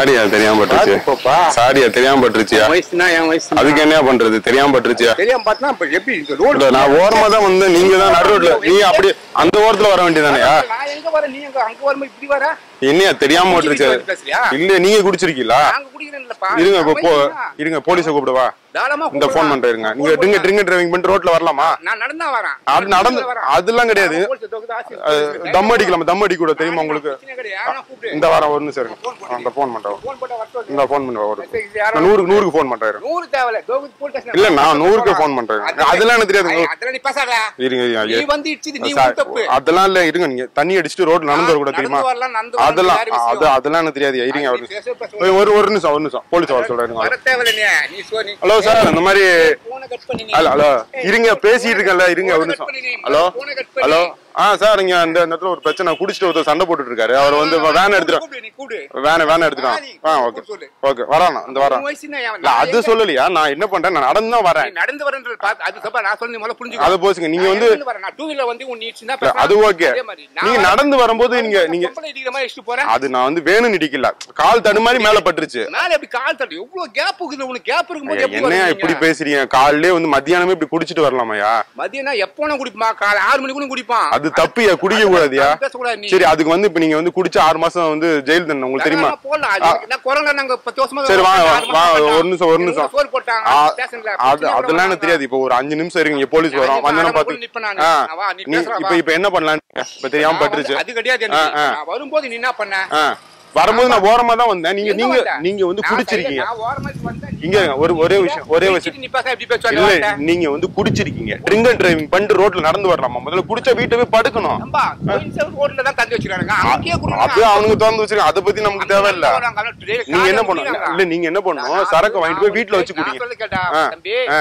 சாரியா தெரியாம பட்டுருச்சு பாப்பா சாரியா தெரியாம பட்டுருச்சியா வயசுனா என் வயசு அதுக்கு என்ன பண்றது தெரியாம பட்டுருச்சியா தெரியாம பார்த்தா இப்ப எப்படி இந்த இல்ல, ரோடு நான் ஓரமா தான் வந்து நீங்க தான் நடு ரோட்ல நீ அப்படி அந்த ஓரத்துல வர வேண்டியதானயா நான் எங்க வரேன் நீ எங்க அங்க வரும்போது இப்படி வர என்னையா தெரியாம பட்டுருச்சு குடிச்சிட்டு பேசுறியா இல்ல நீங்க குடிச்சிருக்கீங்களா நாங்க குடிக்கிறேன்லப்பா இருங்க இப்போ போ வயசுனா, இருங்க போலீஸ கூப்பிடவா தாராளமா இந்த ஃபோன் பண்றேன் இருங்க நீங்க ட்ரிங்க் ட்ரிங்க் டிரைவிங் பண்ணிட்டு ரோட்ல வரலாமா நான் நடந்தா வரேன் அது நடந்து அதெல்லாம் கிடையாது போலீஸ் தொகுதி ஆசிரியர் அது பேசுறேன். தம் அடிக்கலாம் தம் அடி கூட தெரியுமா உங்களுக்கு பிரச்சனை கிடையாது. ஆனா கூப்பிடு. இந்த வாரம் ஒரு நிமிஷம் இருங்க அந்த ஃபோன் பண்றேன் ஃபோன் போட்டா வரட்டும். இந்த ஃபோன் பண்ணுவா ஒரு இது யாரோ- நான் நூறுக்கு நூறுக்கு ஃபோன் பண்றேன் இருங்க. நூறு தேவையில்ல. தொகுதி போலீஸ் ஸ்டேஷன் இல்ல நான் நூறுக்கு ஃபோன் பண்றேன் அதெல்லாம் அதெல்லாம் எனக்கு தெரியாது ஐயா, அதெல்லாம் நீ பேசாத. இருங்க இருங்க நீ ஐயா. வந்து இடிச்சது நீ சார், உன் தப்பு. அதெல்லாம் இல்ல இருங்க நீங்க தண்ணி அடிச்சுட்டு ரோட்ல நடந்து வர கூட நடந்து தெரியுமா வரலாம், நடந்து வரலாம், அதெல்லாம் வேற விஷயம். அது அதெல்லாம் எனக்கு தெரியாது இருங்க நீ அவரு பேச, பேச. ஒரு- ஒரு ஒரு நிமிஷம் ஒரு நிமிஷம் போலீஸ் வர சொல்றேன் வர தேவையில்ல நீ. நீ சொ- நீ- ஹலோ சார் இந்த மாதிரி போனை கட் பண்ணி நீ. ஹலோ ஹலோ இருங்க பேசிட்டு இருக்கேன்ல இருங்க ஒரு போனை நிமிஷம் கட் பண்ணி நீ. ஹலோ போனை கட் பண்ணி. ஹலோ ஆ சார் இங்க அந்த இந்த இடத்துல ஒரு பிரச்சனை குடிச்சிட்டு ஒருத்தர் சண்டை போட்டுட்டு இருக்காரு அவர் வந்து வேன் எடுத்துட்டு கூப்பிடு, நீ கூப்பிடு. வேன வேன் எடுத்துட்டான் ஆ ஓகே சொல்லு. ஓகே வரானா இந்த உன் வரான் வயசு என்ன? என் இல்ல அது சொல்லலையா நான் என்ன பண்றேன் நான் நடந்து தான் நீ வரேன் நடந்து வரேன்றது பார்த்து- அது தப்பா, நான் சொல்லி முதல்ல புரிஞ்சுக்கோ. அதை போச்சுங்க நீங்க நான் வந்து நடந்து வரேன். நான் two wheeler வந்து உன் நீ சின்ன இல்ல, பசங்க. அது ஓகே அதே மாதிரி. நான் நீங்க வரேன். நடந்து வரும்போது நீங்க நீங்க பொம்பளை இடிக்கிற மாதிரி இடிச்சிட்டு போறேன். அது நான் வந்து வேணும்னு இடிக்கல கால் தடுமாறி மேல பட்டுருச்சு மேல எப்படி கால் தட்டு எவ்வளவு கேப் இருக்குது உனக்கு கேப் இருக்கும்போது எப்படி என்னையா வருவீங்க? இப்படி பேசுறீங்க காலையிலே வந்து மத்தியானமே இப்படி குடிச்சிட்டு வரலாமாயா மதியம் எப்போ வேணா குடிப்பான் காலை ஆறு மணிக்கு கூட குடிப்பான் அது தப்புயா குடிக்க கூடாதியா அது பேசக்கூடாது நீ. சரி அதுக்கு வந்து இப்ப நீங்க வந்து குடிச்சு ஆறு மாசம் வந்து ஜெயில் தண்டனை உங்களுக்கு தெரியுமா தாராளமா போடலாம். அது எனக்கு- நான் கொரோனா நாங்க பத்து வருஷமா சரி வாங்க ஆறு வாங்க, மாசம் வாங்க பண்ணோம். ஒரு நிமிஷம் ஒரு எனக்கு நிமிஷம் சோறு போட்டாங்க ஆ, ஸ்டேஷன்ல. அது பிரச்சனை அதெல்லாம் எனக்கு பண்ணாங்க. தெரியாது இப்போ ஒரு அஞ்சு நிமிஷம் இருங்க போலீஸ் வரும் நான் வந்தனம் அரை பார்த்து மணி நிப்பேன் நானு. ஆ, நான் வா, நீ நீ பேசுறா இப்ப வா. இப்ப என்ன பண்ணலாம் இப்ப தெரியாம நான் பட்டுருச்சு வந்து- அது கிடையாது ஆ, எனக்கு. ஆ. நான் வரும்போது நீ என்ன பண்ண ஆ, வரும்போது நான் ஓரமா தான் வந்தேன் நீங்க எங்க நீங்க வந்த? நீங்க வந்து நான் குடிச்சிருக்கீங்க சைடுல- நான் ஓரமா வந்தேன். நீ இங்க இருங்க, ஒரு ஒரே விஷயம் ஒரே விஷயம் குடிச்சிட்டு நீ பேச எப்படி பேசுவ? இல்ல வார்த்தை. நீங்க வந்து குடிச்சிருக்கீங்க ட்ரிங்க் அண்ட் டிரைவிங் பண்ணிட்டு ரோட்ல நடந்து வரலாமா முதல்ல குடிச்சா வீட்டை போய் படுக்கணும் நம்பா, கோயில் சைடு ரோட்ல தான் தந்தி வச்சிருக்கானுங்க. அங்கேயே குடிங்க. அப்படியே அவனுக்கு திறந்து வச்சிருக்காங்க அதை பத்தி நமக்கு தேவையில்ல அங்க வராங்க, அங்க டேய், நீங்க என்ன காலையில பண்ணணும் குடிக்கிறாங்க. இல்ல நீங்க என்ன பண்ணணும் நான் சரக்கு நான் வாங்கிட்டு போய் வீட்டுல வச்சு நான் குடிங்க சொல்லி கேட்டா, ஆ, தம்பி, ஆ.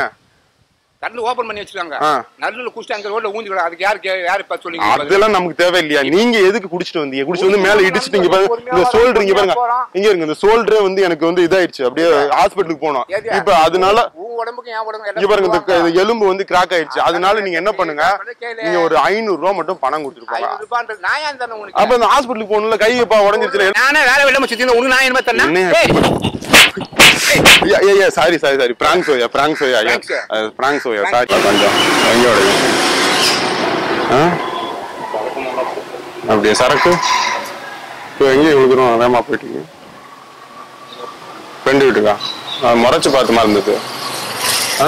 கண்ணு ஓபன் பண்ணி வச்சிருக்காங்க ஆ. நடுவுல குடிச்சிட்டு அங்க ரோட்ல ஊஞ்சிக்கலாம் அதுக்கு யாரு கே- யாரு இப்ப சொல்லுங்க அதெல்லாம் நமக்கு தேவையில்லையா நீங்க எதுக்கு குடிச்சிட்டு வந்தீங்க குடிச்சிட்டு வந்து மேல இடிச்சிட்டு இங்க பாருங்க இந்த சோல்டர் இங்க பாருங்க இங்க இருங்க இந்த சோல்டரே வந்து எனக்கு வந்து இதாயிடுச்சு அப்படியே ஹாஸ்பிட்டலுக்கு போனோம் ஏது? இப்ப அதனால உன் உடம்புக்கு என் உடம்புக்கு இங்க பாருங்க இந்த க- இந்த எலும்பு வந்து கிராக் ஆயிடுச்சு அதனால நீங்க என்ன பண்ணுங்க கேளு. நீங்க ஒரு ஐநூறு ரூபா மட்டும் பணம் கொடுத்துட்டு போங்க ஐநூறு ரூபான்றது நான் ஏன் தரணும் உனக்கு? அப்ப இந்த ஹாஸ்பிட்டலுக்கு போகணும்ல கை இப்ப உடஞ்சிருச்சுல நானே வேலை விடாம சுத்தி உனக்கு நான் என்ன தரேன் என்ன? ஐயா ஐயா சாரி சாரி சாரி பிராங்க் சோயா பிராங்க் சோயா ஐயா Prank. பிராங்க் சோயா சாரி கொஞ்சம் எங்கயோட ஆ அப்படியே சரக்கு இப்போ எங்கே இழுக்கிறோம் வேமா போயிட்டீங்க ஃப்ரெண்டு வீட்டுக்கா நான் முறைச்சு பார்த்த மாதிரி இருந்தது ஆ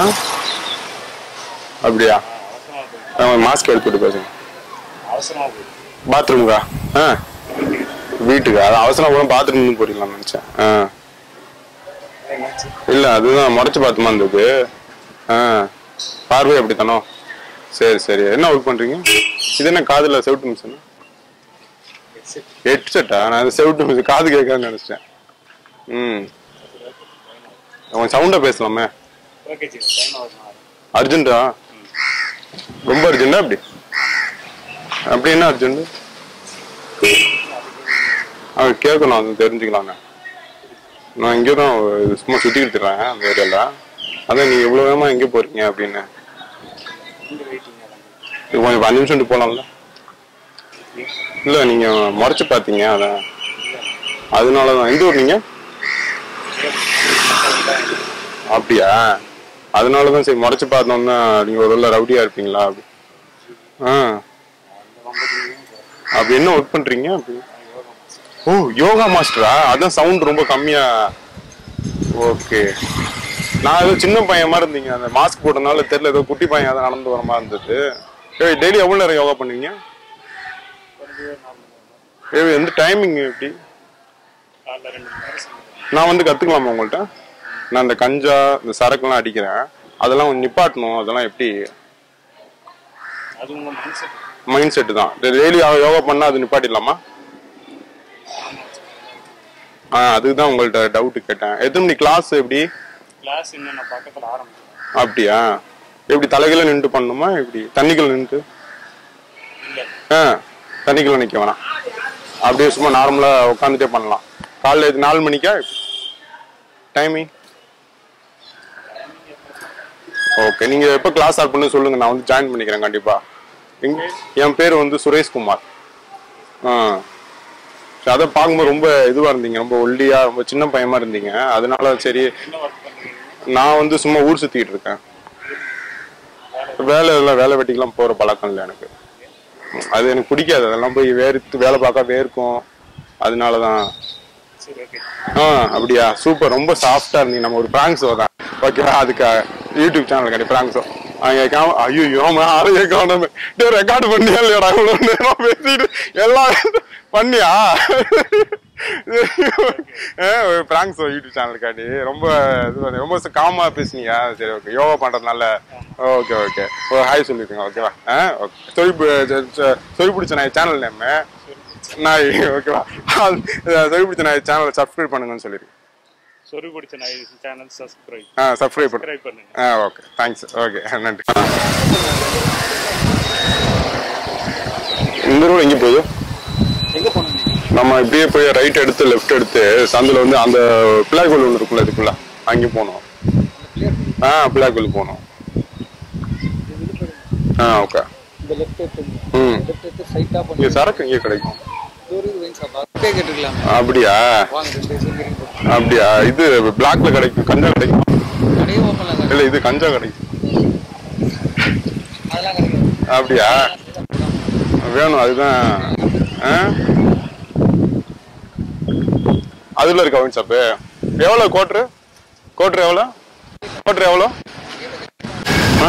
அப்படியா மாஸ்க் எடுத்துட்டு பேசுங்க பாத்ரூமுக்கா ஆ வீட்டுக்கு அது அவசரம் கூட பாத்ரூம் போறீங்களான்னு நினைச்சேன் ஆ இல்ல அதுதான் முறைச்சு பார்த்துமா இருந்தது ஆ பார்வை அப்படித்தானோ சரி சரி என்ன ஒர்க் பண்றீங்க இது என்ன காதுல செவிட்டு மிஷன் ஹெட் செட்டா நான் அது செவிட்டு மிஷன் காது கேட்கான்னு நினைச்சிட்டேன் ம் அவன் சவுண்டா பேசலாமே அர்ஜென்ட்டா ரொம்ப அர்ஜென்ட்டா அப்படி அப்படி என்ன அர்ஜென்ட் அவன் கேட்கணும் அது தெரிஞ்சுக்கலாங்க நான் இங்கே தான் சும்மா சுற்றிக்கிட்டு இருக்கேன் அந்த ஏரியாவில் அதான் நீங்கள் எவ்வளோ வேகமாக எங்கே போகிறீங்க அப்படின்னு இது கொஞ்சம் அஞ்சு நிமிஷம் விட்டு போகலாம்ல இல்லை நீங்கள் முறைச்சு பார்த்தீங்க அதான் அதனால தான் எந்த ஊர் நீங்கள் அப்படியா அதனால தான் சரி முறைச்சு பார்த்தோம்னா நீங்கள் ஒரு வேளை ரவுடியாக இருப்பீங்களா அப்படி ஆ அப்படி என்ன ஒர்க் பண்ணுறீங்க அப்படி ஓ யோகா மாஸ்டரா அதான் சவுண்ட் ரொம்ப கம்மியா ஓகே நான் ஏதோ சின்ன பையன் மாதிரி இருந்தீங்க அந்த மாஸ்க் போட்டனால தெரியல ஏதோ குட்டி பையன் அதான் நடந்து வர மாதிரி இருந்தது ஏய் டெய்லி எவ்வளோ நேரம் யோகா பண்ணுவீங்க ஏய் எந்த டைமிங் எப்படி நான் வந்து கத்துக்கலாமா உங்கள்கிட்ட நான் இந்த கஞ்சா இந்த சரக்குலாம் அடிக்கிறேன் அதெல்லாம் கொஞ்சம் நிப்பாட்டணும் அதெல்லாம் எப்படி அது உங்க மைண்ட் செட் மைண்ட் செட்டு தான் டெய்லி யோகா பண்ணா அது நிப்பாட்டிடலாமா ஆ அதுக்கு தான் உங்கள்ட்ட டவுட் கேட்டேன் எத்தனை மணி கிளாஸ் எப்படி கிளாஸ் இன்னும் நான் பக்கத்துல ஆரம்பிக்கிறேன் அப்படியா எப்படி தலைகளை நின்று பண்ணணுமா எப்படி தண்ணிக்குள்ள நின்று இல்ல ஆ தண்ணிக்குள்ள நிற்க வேணாம் அப்படியே சும்மா நார்மலாக உட்காந்துட்டே பண்ணலாம் காலைல இது நாலு மணிக்கா டைமிங் ஓகே நீங்கள் எப்போ கிளாஸ் ஸ்டார்ட் பண்ணு சொல்லுங்கள் நான் வந்து ஜாயின் பண்ணிக்கிறேன் கண்டிப்பாக என் பேர் வந்து சுரேஷ்குமார் ஆ அதை பார்க்கும்போது ரொம்ப இதுவா இருந்தீங்க ரொம்ப ஒல்லியா ரொம்ப சின்ன பையமா இருந்தீங்க அதனால சரி என்ன ஒர்க் பண்ணுறீங்க நான் வந்து சும்மா ஊர் சுத்திட்டு இருக்கேன் வேலை இல்லை வேலை வெட்டிக்கெல்லாம் போற பழக்கம் இல்லை எனக்கு அது எனக்கு பிடிக்காது அதெல்லாம் போய் வேர்த்து வேலை பார்க்க வேர்க்கும் அதனாலதான் சரி ஓகே ஆ அப்படியா சூப்பர் ரொம்ப சாஃப்டா இருந்தீங்க நம்ம ஒரு பிராங்க் ஷோ தான் ஓகேவா அதுக்கு யூடியூப் சேனல் கிடையாது பிராங்க் ஷோ அங்க காம ஐயோ ஆரையே காணாம டே ரெக்கார்ட் பண்ணியா இல்லையாடா இவ்வளவு நேரம் பேசிட்டு எல்லாம் பண்ணியா பிராங்க் ஷோ யூடியூப் சேனலுக்காண்டி ரொம்ப இது பண்ணி- ரொம்ப காமா பேசுனீங்க சரி ஓகே யோகா பண்றதுனால ஓகே ஓகே ஓ ஹாய் சொல்லிருக்கீங்க ஓகேவா ஆ ஓகே சொல்லி சொல்லி பிடிச்ச நான் சேனல் நேம் நாய் ஓகேவா சொல்லி பிடிச்ச நான் சேனலை சப்ஸ்கிரைப் பண்ணுங்கன்னு சொல்லிருக்கேன் சொரு பிடிச்ச நாய் சேனல் சப்ஸ்கிரைப் ஆ சப்ஸ்கிரைப் பண்ணு சப்ஸ்கிரைப் பண்ணுங்க ஆ ஓகே தேங்க்ஸ் ஓகே நன்றி இந்த ரோடு எங்கே போகுது எங்க போனீங்க நம்ம இப்படியே போய் ரைட் எடுத்து லெஃப்ட் எடுத்து சந்தில் வந்து அந்த பிள்ளைகோள் ஒன்று இருக்குல்ல இதுக்குள்ள அங்கே போகணும் ஆ பிள்ளைகோள் போகணும் ஆ ஓகே இந்த லெஃப்ட் எடுத்துங்க ம் லெஃப்ட் எடுத்து ஸ்ட்ரைட்டா பண்ணி இங்கே சரக்கு இங்கே கிடைக்கும் ஒரு வைன் ஷாப் அப்படியே கேட்டுக்கலாம் அப்படியா வாங்க ரெண்டு பேரும் இருக்கிறீங்க அப்படியா இது பிளாக்ல கிடைக்கும் கஞ்சா கிடைக்கும் கடையே ஓப்பன்ல தான் இல்லை இது கஞ்சா கிடைக்கும் அதெல்லாம் கிடைக்காது அப்படியா வேணும் அதுதான் ஆ? அதுல இருக்கா ஒயின் ஷாப்பு எவ்வளோ கோட்ரு கோட்ரு எவ்வளோ கோட்ரு எவ்வளோ ஆ?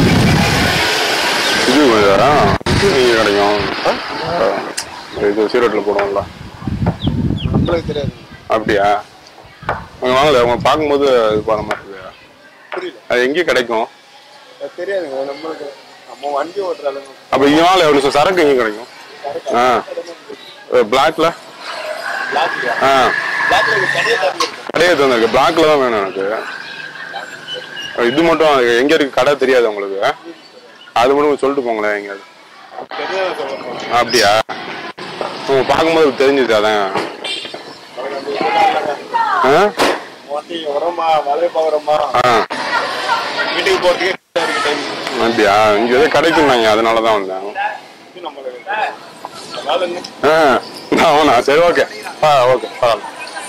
இது இதா? இது இங்கே கிடைக்கும் ஆ? இது சீரோட்டில் போடுவோம்ல நம்மளுக்கு தெரியாது அப்படியா அவங்க வாங்கல அவங்க பார்க்கும்போது இது பண்ண மாட்டேங்குது புரியல அது எங்கே கிடைக்கும் அது தெரியாதுங்க நம்மளுக்கு நம்ம வண்டி ஓட்டுற அளவுக்கு அப்போ இங்கே வாங்கல எவ்வளோ சரக்கு எங்கே கிடைக்கும் ஆ பிளாக்ல பிளாக்லையா ஆ பிளாக்ல கடையே தரல கடையே தந்திருக்கு பிளாக்ல தான் வேணும் எனக்கு இது மட்டும் எங்க இருக்கு கடை தெரியாது உங்களுக்கு அது மட்டும் சொல்லிட்டு போங்களேன் எங்கேயாவது தெரியாத சொல்லுங்க அப்படியா உங்க பார்க்கும்போது தெரிஞ்சுது அதான் ஆ? வண்டி உரமா மழை போகிறோமா ஆ வீட்டுக்கு போறதுக்கு இருக்கு டைம் அப்படியா இங்க எதோ கிடைக்கும்னாங்க அதனால தான் வந்தேன் இது நம்மளுக்கு அதனால என்ன ஆ அவனா சரி ஓகே ஆ ஓகே பரவாயில்ல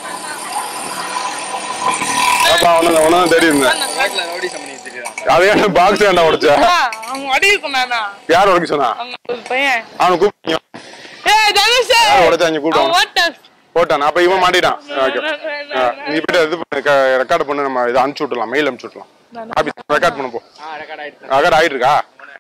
அப்பா அவனுங்க அவனும் தெரியுங்க பேக்ல ரவுடி சம்பளம் தெரியும் அதே பாக்ஸ் ஏன்டா உடைச்ச ஆ, அவங்க அடி இருக்கும் நானா யார் உடைக்க சொன்னா அவங்க ஒரு பையன் அவனை கூப்பிட்டீங்க ஏய் தனுஷ் யார் உடைச்சா இங்க அவன் கூப்பிட்டு ஓட்டான் போட்டான் அப்ப இவன் மாட்டிட்டான் ஓகே நீ போயிட்டு இது பண்ணு ரெக்கார்ட் பண்ணு நம்ம இதை அனுப்பிச்சு விட்டுலாம் மெயில் அனுப்பிச்சு விட்டுலாம் ஆபீஸ் ரெக்கார்ட் பண்ண போ ஆ ரெக்கார்ட் ஆயிடுச்சு ரெக்கார்ட் ஆயிட்டு இருக்கா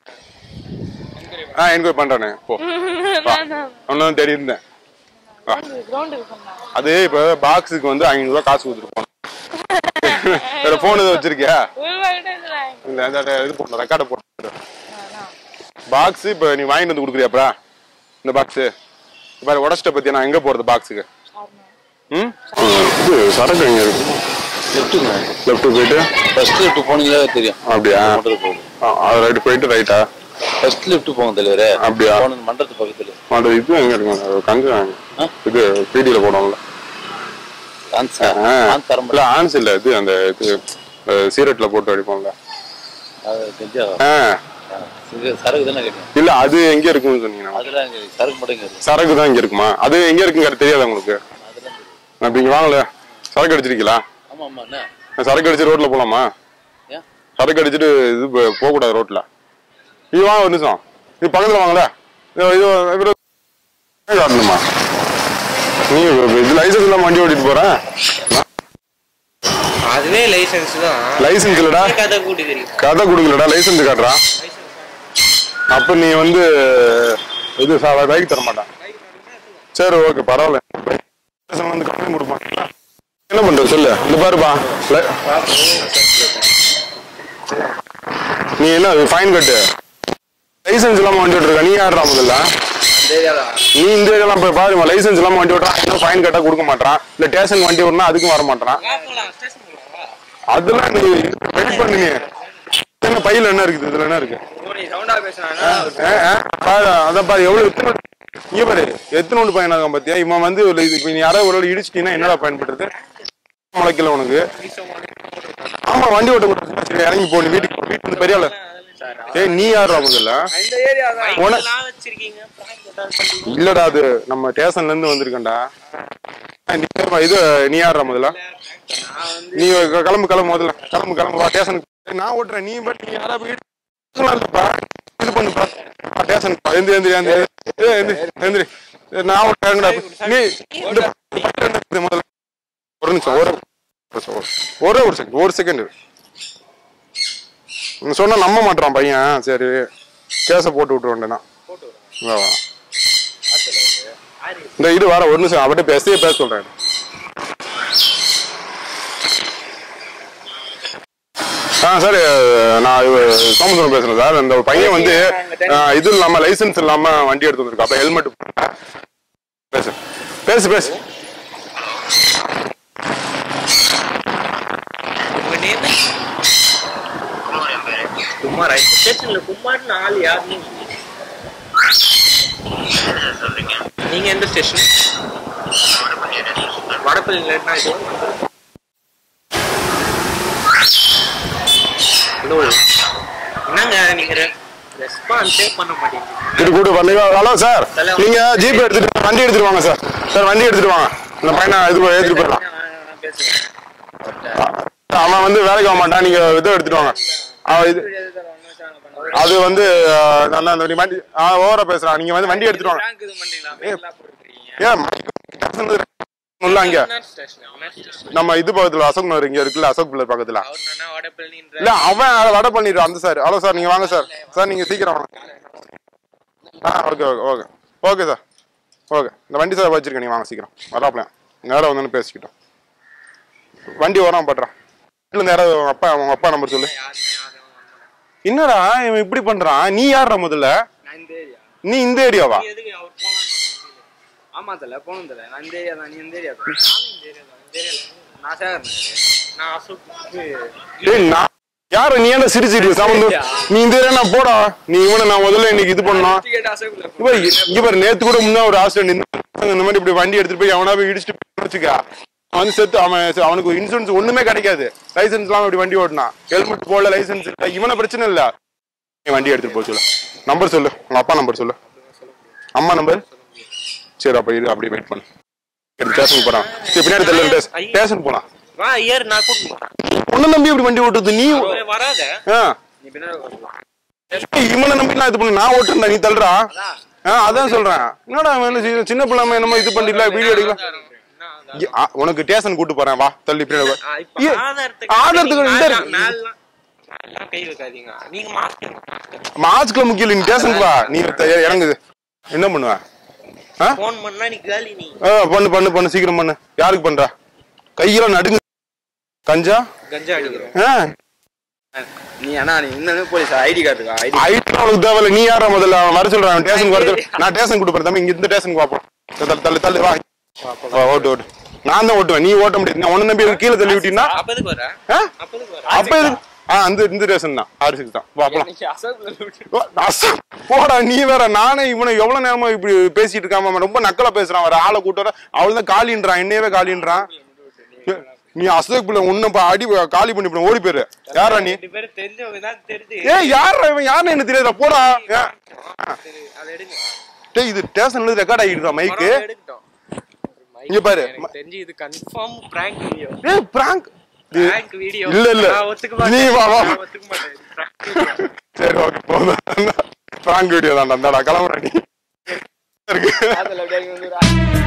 ஆ என்கொயரி பண்றானே போ ஒன்னும் தெரியிருந்தேன் கிரவுண்டுக்கு சொன்னான் அது இப்ப பாக்ஸுக்கு வந்து ஐநூறு ரூபாய் காசு கொடுத்துருப்போம் வேற போன் எதுவும் வச்சிருக்கியா உருவாகிட்டே இருக்கிறான் இல்ல அந்த இது போட்டு ரெக்கார்டை போட்டு பாக்ஸ் இப்ப நீ வாங்கிட்டு வந்து கொடுக்குறியாப்பா இந்த பாக்ஸ் இப்ப உடச்சிட்ட பத்தி நான் எங்க போறது பாக்ஸுக்கு ம் இது சரக்கு எங்க இருக்கு லெஃப்ட்டுங்க லெஃப்ட் போயிட்டு ஃபர்ஸ்ட் லெஃப்ட் போனீங்களா தெரியும் அப்படியா மண்டலத்து போகுது ஆ, அது ரைட்டு போயிட்டு ரைட்டா ஃபர்ஸ்ட் லெஃப்ட் போங்க தலைவரே அப்படியா? போன மண்டலத்து பக்கத்துல அது இது எங்க இருக்குங்க கங்கு ஆ? இது பீடியில போடுவோம்ல ஆன்சா ஆ. ஆன் தரம் இல்ல ஆன்ஸ் இல்ல இது அந்த இது அஹ், சீரட்ல போட்டு அடிப்போம்ல அது தெரிஞ்சா ஆ, இங்க சரக்கு தானே கேட்டேன் இல்ல அது எங்க இருக்குன்னு சொன்னீங்கன்னா அதெல்லாம் இங்க சரக்கு மட்டும் இங்க இருக்கு சரக்கு தான் இங்க இருக்குமா அது எங்க இருக்குங்க தெரியாது உங்களுக்கு அதெல்லாம் தெரியும். அப்படி இங்க வாங்கல சரக்கு அடிச்சிருக்கீங்களா ஆமா ஆமா என்ன சரக்கு அடிச்சு ரோட்ல போலாமா ஏன் சரக்கு அடிச்சுட்டு இது போ- போகக்கூடாது ரோட்ல இது வாங்க ஒரு நிமிஷம் இது பக்கத்துல வாங்கல இது இது இவரு- காட்டணுமா நீ இது லைசன்ஸ் இல்லாம வண்டி ஓட்டிட்டு போறேன் அதுவே லைசன்ஸ் தான் லைசன்ஸ் இல்லடா கதை கூட்டி தெரியும் கதை கொடுக்கலடா லைசன்ஸ் காட்டுறா அப்ப நீ வந்து இது பைக் தர மாட்டான் சரி ஓகே பரவாயில்ல லைசன்ஸ் வந்து கம்ப்ளைண்ட் கொடுப்பான் என்ன பண்ற சொல்லு இந்த பாருப்பா லை- நீ என்ன ஃபைன் கட்டு லைசன்ஸ் இல்லாம வண்டி ஓட்டுருக்க நீ யாருடா முதல்ல நீ இந்த ஏரியாலாம் போய் பாருமா லைசன்ஸ் இல்லாம வண்டி ஓட்டுறான் என்ன ஃபைன் கட்டா கொடுக்க மாட்டான் இல்ல ஸ்டேஷன் வண்டி ஓட்டினா அதுக்கும் வர மாட்டான் அதெல்லாம் நீ வெயிட் பண்ணு நீ என்ன பையில என்ன இருக்குது இதுல என்ன இருக்கு சவுண்டா பேசுறானா ஆ, ஆ, பாரு அதான் பாரு எவ்வளவு எத்தனை இங்க பாரு எத்தனோண்டு பையனாகும் பாத்தியா இவன் வந்து ஒரு இது இப்ப நீ யாராவது ஒரு இடிச்சிட்டீங்கன்னா என்னடா பயன்படுறது முளைக்கல உனக்கு ஆமா வண்டி ஓட்ட கூட சரி இறங்கி போ நீ வீட்டுக்கு போ. வீட்டுக்கு வந்து பெரிய ஆளு ஏய் நீ யாரா முதல்ல இந்த ஏரியா தான் உன- நான் வச்சிருக்கீங்க prank ஏதாவது பண்றீங்க? இல்லடா அது நம்ம ஸ்டேஷன்ல இருந்து வந்திருக்கேன்டா நீ இது நீ யாரா முதல்ல நான் வந்து நீ க- கிளம்பு கிளம்பு முதல்ல கிளம்பு கிளம்பு வா ஸ்டேஷனுக்கு நான் ஓட்டுறேன் நீ பட் நீ யாரா போயிட்டு இல்லப்பா. இது பண்ணுப்பா வா, ஸ்டேஷனுக்கு வா. எந்திரி எந்திரி எந்திரி ஏய், எந்திரி எந்திரி ஏய், நான் ஓட்டுறேன்டா நீ இந்த பக்கம் முதல்ல ஒரு நிமிஷம் ஒரு நிமிஷம், ஒரு- ஒரே ஒரு செகண்ட் ஒரு செகண்ட் சொன்னா நம்ப மாட்டான் பையன் சரி கேஸ போட்டு விட்டு வேண்டேனா வா வா இந்த இது வர ஒரு நிமிஷம் அவர்கிட்ட பேசியே பேச சொல்றேன் ஆ சார் நான் இவ- சோமசுந்தரம் பேசுறேன் சார் இந்த பையன் வந்து ஆ, இது இல்லாம லைசென்ஸ் இல்லாம வண்டி எடுத்து வந்திருக்கா அப்ப ஹெல்மெட் பேசு பேசு பேசு உங்க நேம் குமார் ஸ்டேஷன்ல குமார்னு ஆள் யார் நீங்க நீங்க எந்த ஸ்டேஷன் வடப்பள்ளியில என்ன இது ஹலோ என்னங்க நீங்க ரெஸ்பான்ஸே பண்ண மாட்டீங்க இது கூட பண்ணீங்க ஹலோ சார் நீங்க ஜீப் எடுத்துட்டு வண்டி எடுத்துட்டு வாங்க சார் சார் வண்டி எடுத்துட்டு வாங்க இந்த பையனை இது ஏற்றிட்டு போயிடலாம் நான் பேசுவேன் அவன் வந்து வேலைக்கு ஆக மாட்டான் நீங்க இதை எடுத்துட்டு வாங்க அவன் இது அது வந்து அஹ், நான் அந்த நீ வண்டி ஓவரா பேசுறான் நீங்க வந்து வண்டி எடுத்துட்டு வாங்க prank இது பண்றீங்களா மெயிலா போட்டுருக்கீங்க ஏன் உள்ள அங்க என்ன ஸ்டேஷன் என்ன ஸ்டேஷன் நம்ம இது பக்கத்துல அசோக் நகர் இங்க இருக்குல்ல அசோக் பிள்ளை பக்கத்துல அவர் என்ன வடப்பள்ளின்ற இல்ல அவன் அதை வடை பண்ணிடுறான் அந்த சார் ஹலோ சார் நீங்க வாங்க சார் சார் நீங்க சீக்கிரம் வாங்க ஆ okay okay okay okay sir okay இந்த வண்டி சார் வச்சிருக்கேன் நீங்க வாங்க சீக்கிரம் வராப்ல நேரம் வந்து பேசிக்கிட்டோம் வண்டி வரான் பண்றான் இல்ல இந்த யாராவது உங்க அப்பா உங்க அப்பா நம்பர் சொல்லு யாருமே யாரும் என்னடா இவன் இப்படி பண்றான் நீ யாரா முதல்ல நான் இந்த ஏரியா நீ இந்த ஏரியாவா எதுக்கு அவர் போலாம் ஆமா தல போகணும் தல நான் இந்த ஏரியா தான் நீ இந்த ஏரியா தான் நானும் இந்த ஏரியா தான் இந்த ஏரியால நான் சேகர் நகர் நான் அசோக் ஏய் நான் யாரு நீ என்ன சிரிச்சிரு சமந்து நீ இந்த ஏரியா நான் போடா நீ இவனை நான் முதல்ல இன்னைக்கு இது பண்ணோம் டிக்கெட் அசோக்ல இவர் இவர் நேத்து கூட முன்ன ஒரு ஆக்சிடென்ட் இந்த மாதிரி இப்படி வண்டி எடுத்துட்டு போய் அவனா போய் இடிச்சுட்டு போய் வச்சுக்க அவன் வந்து செத்து அவன் செ- அவனுக்கு இன்சூரன்ஸ் ஒண்ணுமே கிடைக்காது லைசென்ஸ் இல்லாம இப்படி வண்டி ஓட்டினா ஹெல்மெட் போடல லைசென்ஸ் இல்ல இவனை பிரச்சனை இல்ல நீ வண்டி எடுத்துட்டு போக சொல்லு நம்பர் சொல்லு உங்க அப்பா நம்பர் சொல்லு அம்மா நம்பர் சரி அப்ப இது அப்படியே வெயிட் பண்ணு எடுத்து ஸ்டேஷனுக்கு போறான் சரி பின்னாடி தெரியல ஸ்டேஷன் போலாம் வா ஏறு நான் கூட்டிட்டு உன்னை நம்பி இப்படி வண்டி ஓட்டுறது நீ போறேன். வராத ஆ நீ பின்னாடி ஏய், இவனை நம்பி நான் இது பண்ணு நான் ஓட்டுறேன்டா நீ தள்ளுறா ஆ அதான் சொல்றேன் என்னடா அவன் என்ன செய்ய- சின்ன பிள்ளை என்னமோ இது பண்ணிடல வீடியோ எடுக்கலாம் இ- ஆ, உனக்கு டேஷன் கூட்டு போறேன் வா தள்ளி பின்னாடி வா. ஏ, ஆதாரத்துக்கு இந்த இருக்கு. மேலாம் கை வைக்காதீங்க நீங்க மாஸ்க் மாஸ்க்ல முக்கியம் இல்ல, நீ டேஷனுக்கு வா நீ த- இறங்குது என்ன பண்ணுவ ஆ? போன் பண்ணா நீ காலி நீ ஆ, பண்ணு பண்ணு பண்ணு சீக்கிரம் பண்ணு யாருக்கு பண்ற கையெல்லாம் நடுங்க கஞ்சா கஞ்சா அடிக்கிறோம் ஆ, நீ அண்ணா நீ இன்னும் போலீஸ் ஐடி கார்டு இருக்கா ஐடி ஐடி உனக்கு தேவையில்ல நீ யாரா முதல்ல அவன் வர சொல்றான் அவன் டேஷனுக்கு வர சொல்லு. நான் டேஷன் கூட்டு போறேன் தம்பி இங்க இந்த டேஷனுக்கு வா போ. தள்ளு தள்ளு தள்ளு வா வா, ஓட்டு ஓட்டு நான் தான் ஓட்டுவேன் நீ ஓட்ட முடியாது நான் உன்ன நம்பி கீழே தள்ளி விட்டீங்கன்னா அப்பதுக்கு வர ஆ? அப்பதுக்கு வர அப்ப எதுக்கு ஆ அந்த இந்த ரேஷன் தான் ஆறு சிக்ஸ் தான் வா போலாம் இன்னைக்கு அசோக்ல விட்டு ஓ, அச- போடா நீ வேற நானே இவனை எவ்வளவு நேரமா இப்படி பேசிட்டு இருக்காம அவன் ரொம்ப நக்கலா பேசுறான் வேற ஆளை கூட்டு வர அவள்தான் காலின்றான் என்னையவே காலின்றான் ஏ, நீ அசோக் பிள்ளை உன்ன பா- அடி காலி பண்ணி இப்படி ஓடி போயிரு யாரா நீ ரெண்டு பேரும் தெரிஞ்சவங்க தான் தெரிஞ்சு ஏ யாரா இவன் யாருன்னு எனக்கு தெரியாதா போடா ஏ, அதை எடுங்க டேய் இது ஸ்டேஷன்ல ரெக்கார்ட் ஆகிட்டு இருக்கா மைக்கு பரவாயில்ல, எடுக்கட்டும் இங்க பாரு எனக்கு தெரிஞ்சு இது கன்ஃபார்ம் பிராங்க் வீடியோ ஏய் பிராங்க் பிராங்க் வீடியோ இல்ல, இல்ல. நான் ஒத்துக்க நீ மாட்டேன் வா, வா. நான் ஒத்துக்க மாட்டேன் இது prank video. சரி ஓகே போதும் பிராங்க் வீடியோ தான்டா இந்தாடா கிளம்புறா நீ இருக்கு அதுல அப்படியே இங்க வந்து ஒரு